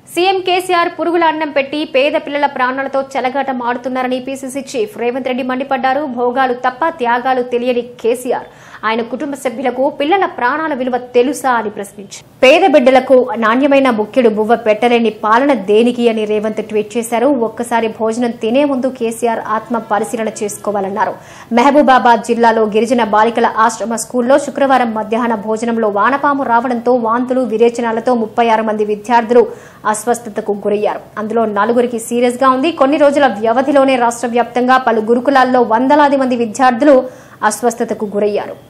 CM KCR పురుగుల అన్నం పెట్టి పేద పిల్లల ప్రాణాలతో చెలగాటం ఆడుతున్నారని పీసీసీ చీఫ్ రేవంత్ రెడ్డి మండిపడ్డారు భోగాలు తప్ప త్యాగాలు తెలియని కేసీఆర్ ఆయన కుటుంబ సభ్యులకు పిల్లల ప్రాణాల విలువ తెలుసా అని ప్రశ్నించారు పేద బిడ్డలకు నాణ్యమైన బుక్కెడు బువ్వ పెట్టలేని పాలన దేనికి అని రేవంత్ ట్వీట్ చేశారు ఒక్కసారి భోజనం తినే ముందు కేసీఆర్ ఆత్మ పరిశీలన చేసుకోవాలన్నారు మహబూబాబాద్ జిల్లాలో గిరిజన బాలికల ఆశ్రమ స్కూల్లో శుక్రవారం మధ్యాహ్న భోజనంలో వానపాము రావడంతో వాంతులు విరేచనాలతో ముప్పై ఆరు మంది విద్యార్థులు అస్వస్థతకు గురయ్యారు అందులో నలుగురికి సీరియస్ గా ఉంది కొన్ని రోజుల వ్యవధిలోనే రాష్ట్ర వ్యాప్తంగా పలు గురుకులాల్లో వందలాది మంది విద్యార్థులు అస్వస్థతకు గురయ్యారు